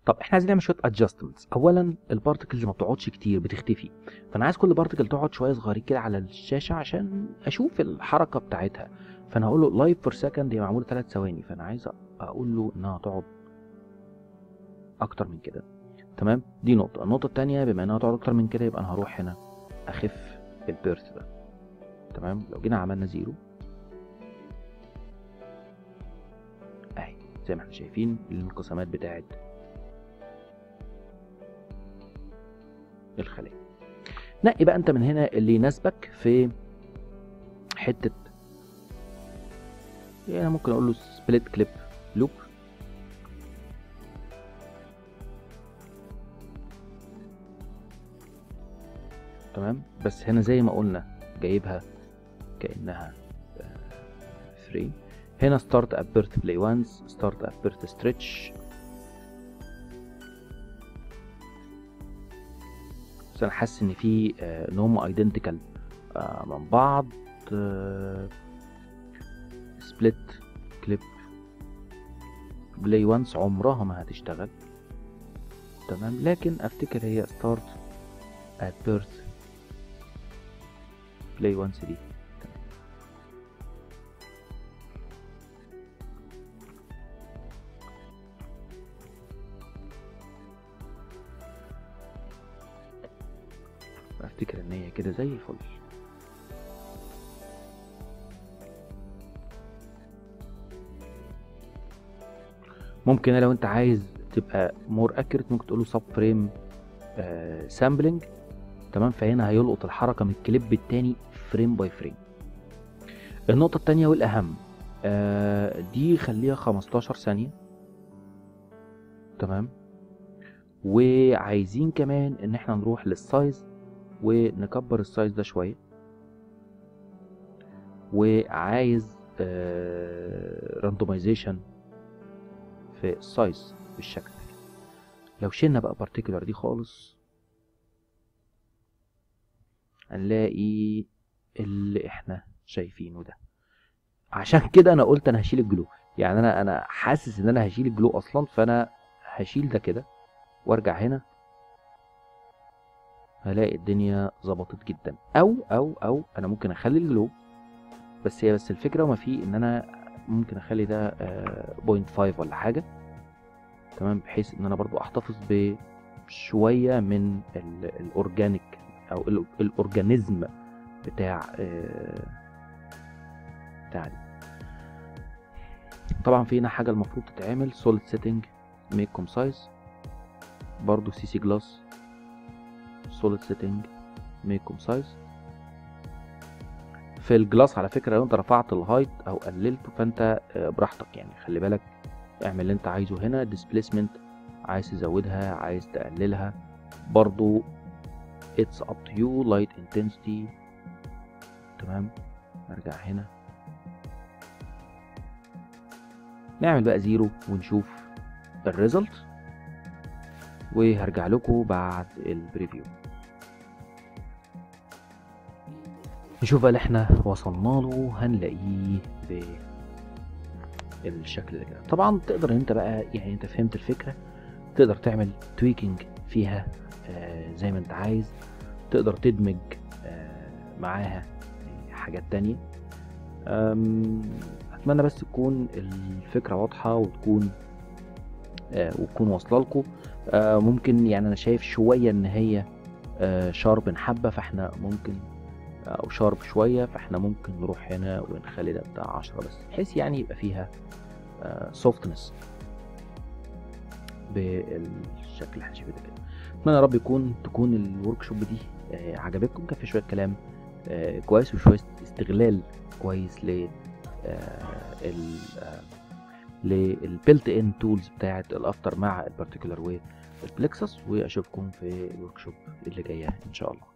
طب احنا عايزين نعمل شويه ادجستمنتس اولا البارتكلز ما بتقعدش كتير بتختفي فانا عايز كل بارتكل تقعد شويه صغيرين كده على الشاشه عشان اشوف الحركه بتاعتها فانا هقول له لايف بير سكند هي معموله 3 ثواني فانا عايز اقول له انها تقعد اكتر من كده تمام دي نقطه النقطه الثانيه بما انها تقعد اكتر من كده يبقى انا هروح هنا اخف البيرث ده تمام لو جينا عملنا زيرو اهي زي ما احنا شايفين الانقسامات بتاعت الخلية نقي بقى انت من هنا اللي يناسبك في حتة يعني ممكن اقول له سبليت كليب لوب تمام بس هنا زي ما قلنا جايبها كأنها فريم هنا ستارت ات بيرث بلاي وانس ستارت ات بيرث ستريتش بس انا حاسس ان في آه، ان هم ايدنتيكال من بعض سبليت كليب بلاي وانس عمرها ما هتشتغل تمام لكن افتكر هي ستارت ات بيرث بلاي وانس دي افتكر ان هي كده زي الفل ممكن لو انت عايز تبقى مور اكيوريت ممكن تقول له سب فريم سامبلنج تمام فهنا هيلقط الحركه من الكليب التاني فريم باي فريم النقطه التانية والاهم آه دي خليها 15 ثانيه تمام وعايزين كمان ان احنا نروح للسايز ونكبر السايز ده شويه وعايز راندومايزيشن في السايز بالشكل ده لو شلنا بقى بارتيكولار دي خالص هنلاقي اللي احنا شايفينه ده عشان كده انا قلت انا هشيل الجلو يعني انا انا حاسس ان انا هشيل الجلو اصلا فانا هشيل ده كده وارجع هنا هلاقي الدنيا ظبطت جدا او او او انا ممكن اخلي الجلو بس هي بس الفكره وما فيه ان انا ممكن اخلي ده بوينت فايف ولا حاجه تمام بحيث ان انا برضو احتفظ بشويه من الاورجانيك او ال- الاورجانيزم بتاع آه، بتاع دي طبعا في هنا حاجه المفروض تتعمل سوليد سيتنج ميك كوم سايز برضو سي سي جلاس سوليد سيتنج ميك كوم سايز في الجلاس على فكره لو انت رفعت الهايت او قللته فانت آه، براحتك يعني خلي بالك اعمل اللي انت عايزه هنا ديسبيسمنت عايز تزودها عايز تقللها برضو it's up to you light intensity تمام نرجع هنا نعمل بقى زيرو ونشوف الريزلت وهرجع لكم بعد البريفيو نشوف بقى اللي احنا وصلنا له هنلاقيه بالشكل ده كده طبعا تقدر انت بقى يعني انت فهمت الفكره تقدر تعمل تويكينج فيها آه زي ما انت عايز تقدر تدمج آه معاها حاجات تانية أم، اتمنى بس تكون الفكره واضحه وتكون آه وتكون واصله لكم آه ممكن يعني انا شايف شويه ان هي آه شارب حبه فاحنا ممكن او شارب شويه فاحنا ممكن نروح هنا ونخلي ده بتاع 10 بس بحيث يعني يبقى فيها سوفتنس بالشكل اللي احنا شايفينه كده اتمنى يا رب يكون تكون الورك شوب دي آه، عجبتكم كان في شويه كلام آه، كويس وشويه استغلال كويس ل للبيلت ان تولز بتاعه الافتر مع البارتيكولار والبلكسس واشوفكم في الورك شوب اللي جايه ان شاء الله